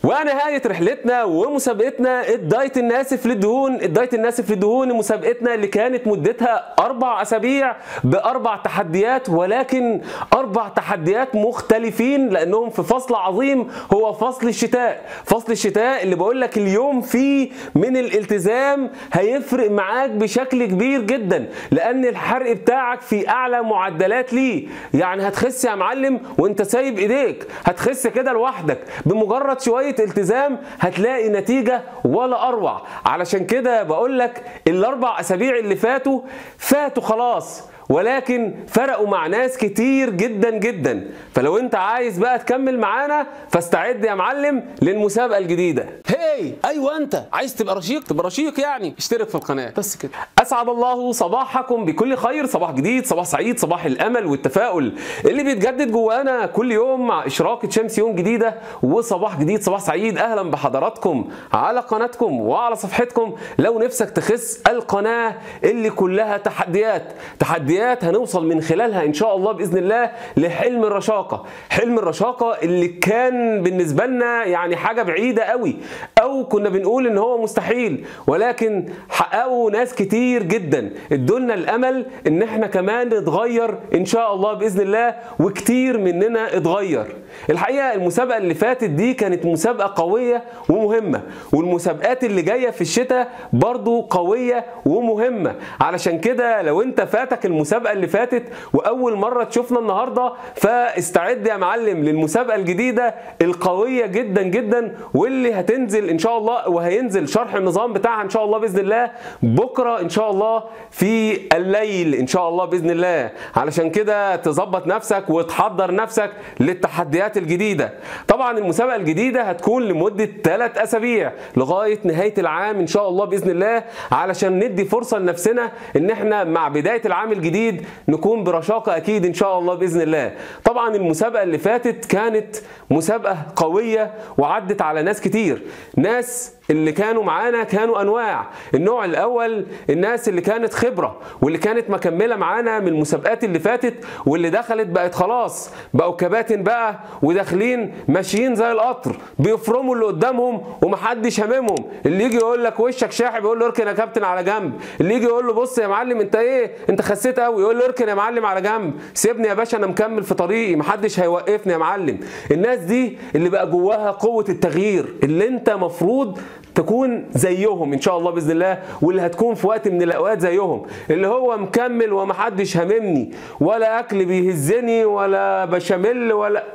ونهاية رحلتنا ومسابقتنا الدايت الناسف للدهون الدايت الناسف للدهون مسابقتنا اللي كانت مدتها أربع أسابيع بأربع تحديات ولكن أربع تحديات مختلفين لأنهم في فصل عظيم هو فصل الشتاء فصل الشتاء اللي بقول لك اليوم فيه من الالتزام هيفرق معاك بشكل كبير جدا لأن الحرق بتاعك في أعلى معدلات ليه يعني هتخس يا معلم وانت سايب ايديك هتخس كده لوحدك بمجرد شويه التزام هتلاقي نتيجه ولا اروع علشان كده بقول لك الاربع اسابيع اللي فاتوا فاتوا خلاص ولكن فرقوا مع ناس كتير جدا جدا فلو انت عايز بقى تكمل معانا فاستعد يا معلم للمسابقه الجديده هاي ايوه انت عايز تبقى رشيق تبقى رشيق يعني اشترك في القناه بس كده اسعد الله صباحكم بكل خير صباح جديد صباح سعيد صباح الامل والتفاؤل اللي بيتجدد جوانا كل يوم مع اشراقه شمس يوم جديده وصباح جديد صباح سعيد اهلا بحضراتكم على قناتكم وعلى صفحتكم لو نفسك تخس القناه اللي كلها تحديات تحديات هنوصل من خلالها ان شاء الله باذن الله لحلم الرشاقه حلم الرشاقه اللي كان بالنسبه لنا يعني حاجه بعيده قوي او كنا بنقول ان هو مستحيل ولكن حققوا ناس كتير جدا ادولنا الامل ان احنا كمان نتغير ان شاء الله باذن الله وكتير مننا اتغير الحقيقه المسابقه اللي فاتت دي كانت مسابقه قويه ومهمه والمسابقات اللي جايه في الشتاء برضو قويه ومهمه علشان كده لو انت فاتك المسابقه اللي فاتت واول مره تشوفنا النهارده فاستعد يا معلم للمسابقه الجديده القويه جدا جدا واللي هتنزل ان شاء الله وهينزل شرح النظام بتاعها ان شاء الله باذن الله بكره ان شاء الله في الليل ان شاء الله باذن الله علشان كده تظبط نفسك وتحضر نفسك للتحديات الجديده طبعا المسابقه الجديده هتكون لمده 3 اسابيع لغايه نهايه العام ان شاء الله باذن الله علشان ندي فرصه لنفسنا ان احنا مع بدايه العام الجديد نكون برشاقه اكيد ان شاء الله باذن الله طبعا المسابقه اللي فاتت كانت مسابقه قويه وعدت على ناس كتير ناس اللي كانوا معانا كانوا انواع النوع الاول الناس اللي كانت خبره واللي كانت مكمله معانا من المسابقات اللي فاتت واللي دخلت بقت خلاص بقوا كباتن بقى وداخلين ماشيين زي القطر بيفرموا اللي قدامهم ومحدش هاممهم اللي يجي يقول لك وشك شاحب يقول له اركن يا كابتن على جنب اللي يجي يقول له بص يا معلم انت ايه انت خسيت قوي يقول له اركن يا معلم على جنب سيبني يا باشا انا مكمل في طريقي محدش هيوقفني يا معلم الناس دي اللي بقى جواها قوه التغيير اللي انت مفروض تكون زيهم ان شاء الله باذن الله واللي هتكون في وقت من الاوقات زيهم اللي هو مكمل ومحدش هاممني ولا اكل بيهزني ولا بشاميل ولا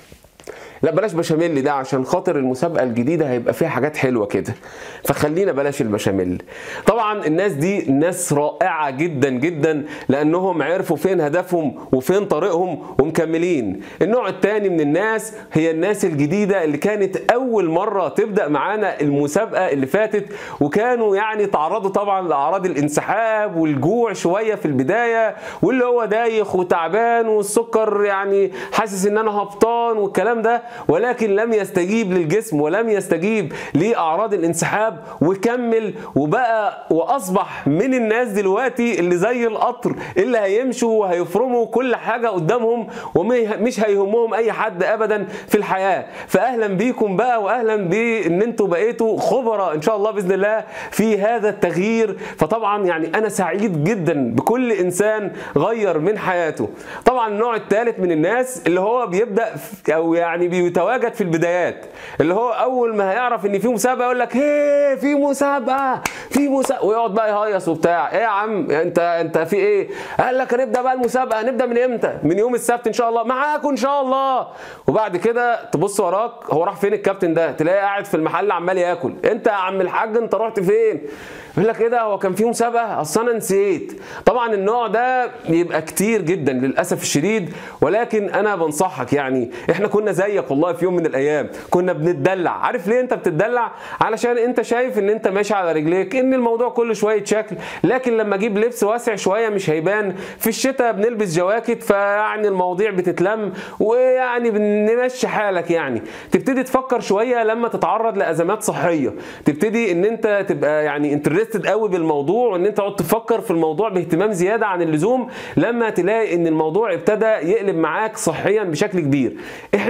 لا بلاش بشاميل ده عشان خاطر المسابقه الجديده هيبقى فيها حاجات حلوه كده فخلينا بلاش البشاميل طبعا الناس دي ناس رائعه جدا جدا لانهم عرفوا فين هدفهم وفين طريقهم ومكملين النوع الثاني من الناس هي الناس الجديده اللي كانت اول مره تبدا معانا المسابقه اللي فاتت وكانوا يعني تعرضوا طبعا لاعراض الانسحاب والجوع شويه في البدايه واللي هو دايخ وتعبان والسكر يعني حاسس ان انا هبطان والكلام ده ولكن لم يستجيب للجسم ولم يستجيب لاعراض الانسحاب وكمل وبقى واصبح من الناس دلوقتي اللي زي القطر اللي هيمشوا وهيفرموا كل حاجه قدامهم ومش هيهمهم اي حد ابدا في الحياه فاهلا بيكم بقى واهلا بان انتوا بقيتوا خبراء ان شاء الله باذن الله في هذا التغيير فطبعا يعني انا سعيد جدا بكل انسان غير من حياته طبعا النوع الثالث من الناس اللي هو بيبدا او يعني بيتواجد في البدايات اللي هو اول ما هيعرف ان في مسابقه يقول لك هي في مسابقه في مسابقه ويقعد بقى يهيص وبتاع ايه يا عم انت انت في ايه قال لك هنبدا بقى المسابقه هنبدا من امتى من يوم السبت ان شاء الله معاكم ان شاء الله وبعد كده تبص وراك هو راح فين الكابتن ده تلاقيه قاعد في المحل عمال ياكل انت يا عم الحاج انت رحت فين يقول لك ايه ده هو كان في مسابقه اصل انا نسيت طبعا النوع ده بيبقى كتير جدا للاسف الشديد ولكن انا بنصحك يعني احنا كنا زيك والله في يوم من الايام كنا بنتدلع عارف ليه انت بتتدلع علشان انت شايف ان انت ماشي على رجليك ان الموضوع كله شويه شكل لكن لما اجيب لبس واسع شويه مش هيبان في الشتاء بنلبس جواكت فيعني المواضيع بتتلم ويعني بنمشي حالك يعني تبتدي تفكر شويه لما تتعرض لازمات صحيه تبتدي ان انت تبقى يعني انترستد قوي بالموضوع وان انت تقعد تفكر في الموضوع باهتمام زياده عن اللزوم لما تلاقي ان الموضوع ابتدى يقلب معاك صحيا بشكل كبير احنا مش عايزين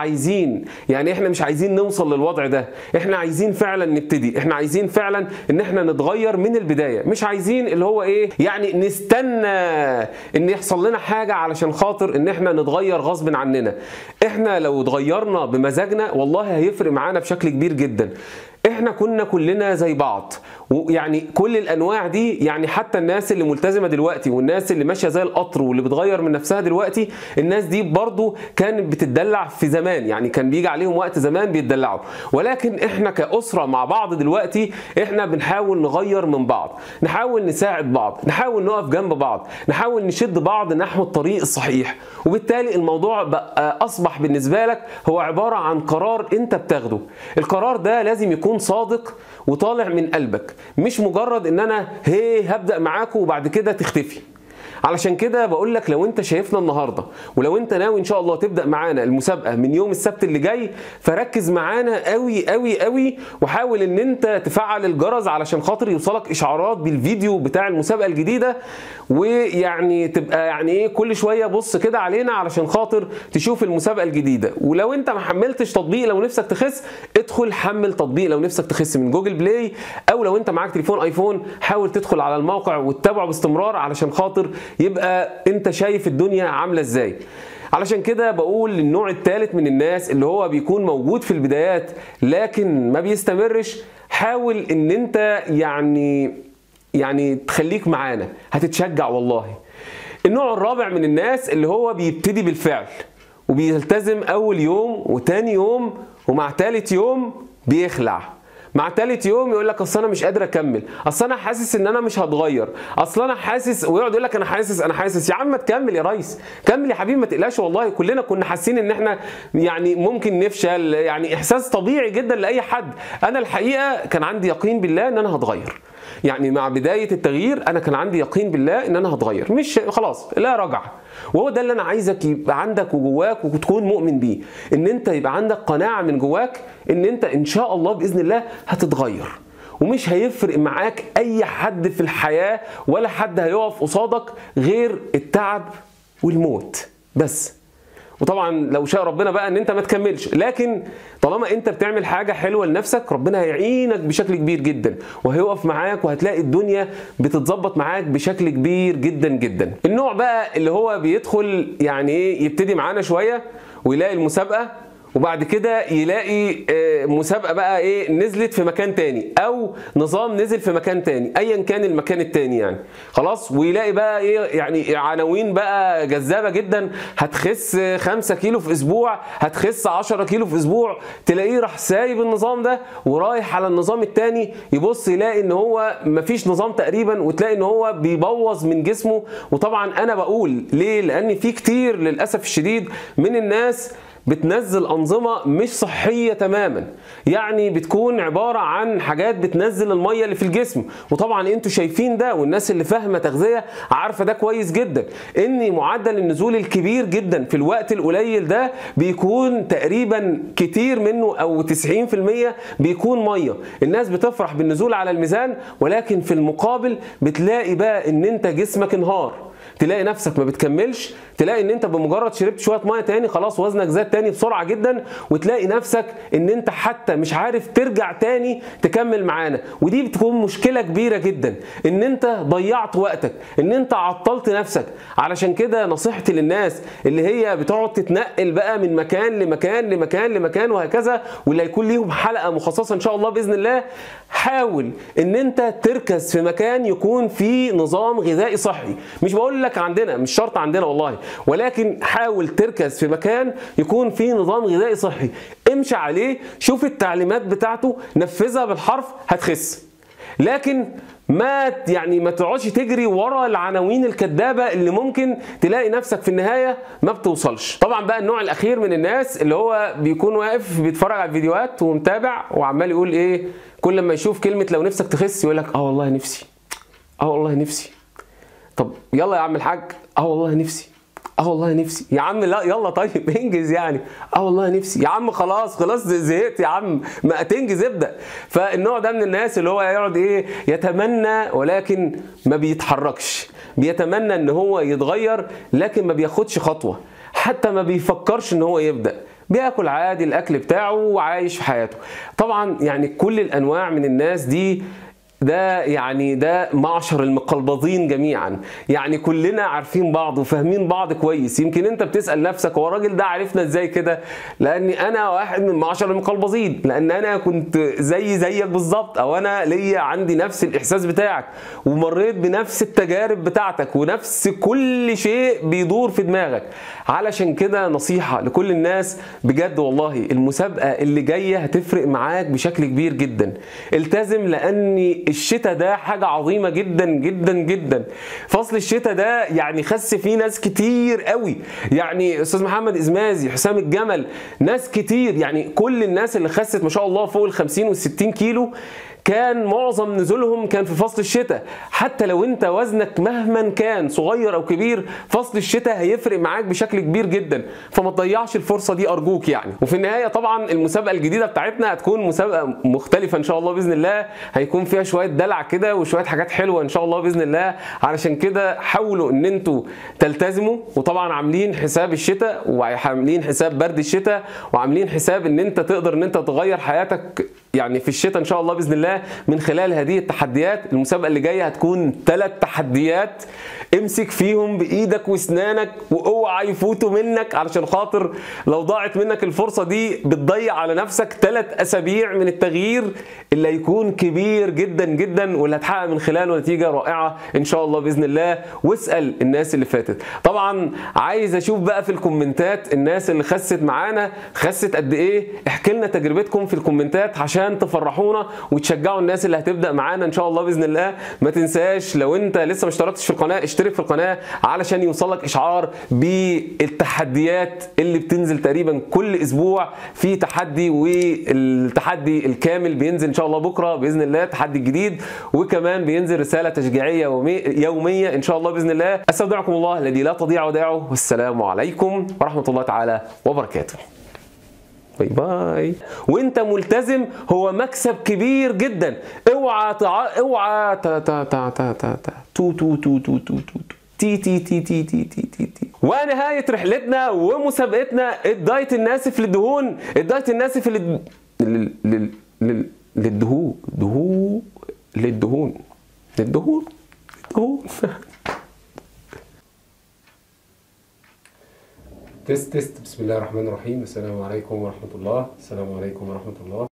عايزين يعني احنا مش عايزين نوصل للوضع ده احنا عايزين فعلا نبتدي احنا عايزين فعلا ان احنا نتغير من البدايه مش عايزين اللي هو ايه يعني نستنى ان يحصل لنا حاجه علشان خاطر ان احنا نتغير غصب عننا احنا لو اتغيرنا بمزاجنا والله هيفرق معانا بشكل كبير جدا احنا كنا كلنا زي بعض ويعني كل الانواع دي يعني حتى الناس اللي ملتزمه دلوقتي والناس اللي ماشيه زي القطر واللي بتغير من نفسها دلوقتي الناس دي برضو كانت بتدلع في زمان يعني كان بيجي عليهم وقت زمان بيتدلعوا ولكن احنا كاسره مع بعض دلوقتي احنا بنحاول نغير من بعض نحاول نساعد بعض نحاول نقف جنب بعض نحاول نشد بعض نحو الطريق الصحيح وبالتالي الموضوع بقى اصبح بالنسبه لك هو عباره عن قرار انت بتاخده القرار ده لازم يكون صادق وطالع من قلبك مش مجرد ان انا هي هبدا معاكم وبعد كده تختفي علشان كده بقول لك لو انت شايفنا النهارده ولو انت ناوي ان شاء الله تبدا معانا المسابقه من يوم السبت اللي جاي فركز معانا قوي قوي قوي وحاول ان انت تفعل الجرس علشان خاطر يوصلك اشعارات بالفيديو بتاع المسابقه الجديده ويعني تبقى يعني ايه كل شويه بص كده علينا علشان خاطر تشوف المسابقه الجديده ولو انت ما حملتش تطبيق لو نفسك تخس ادخل حمل تطبيق لو نفسك تخس من جوجل بلاي او لو انت معاك تليفون ايفون حاول تدخل على الموقع وتتابعه باستمرار علشان خاطر يبقى انت شايف الدنيا عامله ازاي علشان كده بقول النوع الثالث من الناس اللي هو بيكون موجود في البدايات لكن ما بيستمرش حاول ان انت يعني يعني تخليك معانا هتتشجع والله النوع الرابع من الناس اللي هو بيبتدي بالفعل وبيلتزم اول يوم وتاني يوم ومع تالت يوم بيخلع مع تالت يوم يقول لك اصل انا مش قادر اكمل اصل انا حاسس ان انا مش هتغير اصل انا حاسس ويقعد يقول لك انا حاسس انا حاسس يا عم ما تكمل يا ريس كمل يا حبيبي ما تقلقش والله كلنا كنا حاسين ان احنا يعني ممكن نفشل يعني احساس طبيعي جدا لاي حد انا الحقيقه كان عندي يقين بالله ان انا هتغير يعني مع بدايه التغيير انا كان عندي يقين بالله ان انا هتغير مش خلاص لا رجعه وهو ده اللي انا عايزك يبقى عندك وجواك وتكون مؤمن بيه ان انت يبقى عندك قناعه من جواك ان انت ان شاء الله باذن الله هتتغير ومش هيفرق معاك اي حد في الحياه ولا حد هيقف قصادك غير التعب والموت بس وطبعا لو شاء ربنا بقى ان انت ما تكملش لكن طالما انت بتعمل حاجه حلوه لنفسك ربنا هيعينك بشكل كبير جدا وهيقف معاك وهتلاقي الدنيا بتتظبط معاك بشكل كبير جدا جدا النوع بقى اللي هو بيدخل يعني ايه يبتدي معانا شويه ويلاقي المسابقه وبعد كده يلاقي مسابقه بقى ايه نزلت في مكان تاني او نظام نزل في مكان تاني ايا كان المكان التاني يعني خلاص ويلاقي بقى ايه يعني عناوين بقى جذابه جدا هتخس 5 كيلو في اسبوع هتخس 10 كيلو في اسبوع تلاقيه راح سايب النظام ده ورايح على النظام التاني يبص يلاقي ان هو مفيش نظام تقريبا وتلاقي ان هو بيبوظ من جسمه وطبعا انا بقول ليه لان في كتير للاسف الشديد من الناس بتنزل أنظمة مش صحية تماما يعني بتكون عبارة عن حاجات بتنزل المية اللي في الجسم وطبعا انتوا شايفين ده والناس اللي فاهمة تغذية عارفة ده كويس جدا ان معدل النزول الكبير جدا في الوقت القليل ده بيكون تقريبا كتير منه او 90% بيكون مية الناس بتفرح بالنزول على الميزان ولكن في المقابل بتلاقي بقى ان انت جسمك انهار تلاقي نفسك ما بتكملش تلاقي ان انت بمجرد شربت شويه ميه تاني خلاص وزنك زاد تاني بسرعه جدا وتلاقي نفسك ان انت حتى مش عارف ترجع تاني تكمل معانا ودي بتكون مشكله كبيره جدا ان انت ضيعت وقتك ان انت عطلت نفسك علشان كده نصيحتي للناس اللي هي بتقعد تتنقل بقى من مكان لمكان لمكان لمكان وهكذا واللي هيكون ليهم حلقه مخصصه ان شاء الله باذن الله حاول ان انت تركز في مكان يكون فيه نظام غذائي صحي مش بقول لك عندنا مش شرط عندنا والله ولكن حاول تركز في مكان يكون فيه نظام غذائي صحي امشي عليه شوف التعليمات بتاعته نفذها بالحرف هتخس لكن ما يعني ما تقعدش تجري ورا العناوين الكذابه اللي ممكن تلاقي نفسك في النهايه ما بتوصلش طبعا بقى النوع الاخير من الناس اللي هو بيكون واقف بيتفرج على الفيديوهات ومتابع وعمال يقول ايه كل ما يشوف كلمه لو نفسك تخس يقول لك اه والله نفسي اه والله نفسي طب يلا يا عم الحاج اه والله نفسي اه والله نفسي يا عم لا يلا طيب انجز يعني اه والله نفسي يا عم خلاص خلاص زهقت يا عم ما تنجز ابدا فالنوع ده من الناس اللي هو يقعد ايه يتمنى ولكن ما بيتحركش بيتمنى ان هو يتغير لكن ما بياخدش خطوه حتى ما بيفكرش ان هو يبدا بياكل عادي الاكل بتاعه وعايش في حياته طبعا يعني كل الانواع من الناس دي ده يعني ده معشر المقلبظين جميعا يعني كلنا عارفين بعض وفاهمين بعض كويس يمكن انت بتسال نفسك هو الراجل ده عرفنا ازاي كده لاني انا واحد من معشر المقلبظين لان انا كنت زي زيك بالظبط او انا ليا عندي نفس الاحساس بتاعك ومريت بنفس التجارب بتاعتك ونفس كل شيء بيدور في دماغك علشان كده نصيحه لكل الناس بجد والله المسابقه اللي جايه هتفرق معاك بشكل كبير جدا التزم لاني الشتاء ده حاجة عظيمة جدا جدا جدا فصل الشتاء ده يعني خس فيه ناس كتير قوي يعني استاذ محمد ازمازي حسام الجمل ناس كتير يعني كل الناس اللي خست ما شاء الله فوق ال 50 وال 60 كيلو كان معظم نزولهم كان في فصل الشتاء حتى لو انت وزنك مهما كان صغير او كبير فصل الشتاء هيفرق معاك بشكل كبير جدا فما تضيعش الفرصه دي ارجوك يعني وفي النهايه طبعا المسابقه الجديده بتاعتنا هتكون مسابقه مختلفه ان شاء الله باذن الله هيكون فيها شويه دلع كده وشويه حاجات حلوه ان شاء الله باذن الله علشان كده حاولوا ان انتوا تلتزموا وطبعا عاملين حساب الشتاء وعاملين حساب برد الشتاء وعاملين حساب ان انت تقدر ان انت تغير حياتك يعني في الشتاء ان شاء الله باذن الله من خلال هذه التحديات المسابقه اللي جايه هتكون ثلاث تحديات امسك فيهم بايدك واسنانك واوعى يفوتوا منك علشان خاطر لو ضاعت منك الفرصه دي بتضيع على نفسك ثلاث اسابيع من التغيير اللي هيكون كبير جدا جدا واللي هتحقق من خلاله نتيجه رائعه ان شاء الله باذن الله واسال الناس اللي فاتت طبعا عايز اشوف بقى في الكومنتات الناس اللي خست معانا خست قد ايه احكي لنا تجربتكم في الكومنتات عشان تفرحونا وتشجعوا الناس اللي هتبدا معانا ان شاء الله باذن الله ما تنساش لو انت لسه ما اشتركتش في القناه اشترك في القناه علشان يوصلك اشعار بالتحديات اللي بتنزل تقريبا كل اسبوع في تحدي والتحدي الكامل بينزل ان شاء الله بكره باذن الله تحدي جديد وكمان بينزل رساله تشجيعيه يوميه ان شاء الله باذن الله استودعكم الله الذي لا تضيع ودائعه والسلام عليكم ورحمه الله تعالى وبركاته باي باي وانت ملتزم هو مكسب كبير جدا اوعى تع... اوعى تا تا تا تا تا تا تو تو تو تو تو تو تي تي تي تي تي تي تي تي ونهاية رحلتنا ومسابقتنا الدايت الناسف للدهون الدايت الناسف لل... لل... لل... لل... للدهون دهون للدهون للدهون للدهون تست تست بسم الله الرحمن الرحيم السلام عليكم ورحمة الله السلام عليكم ورحمة الله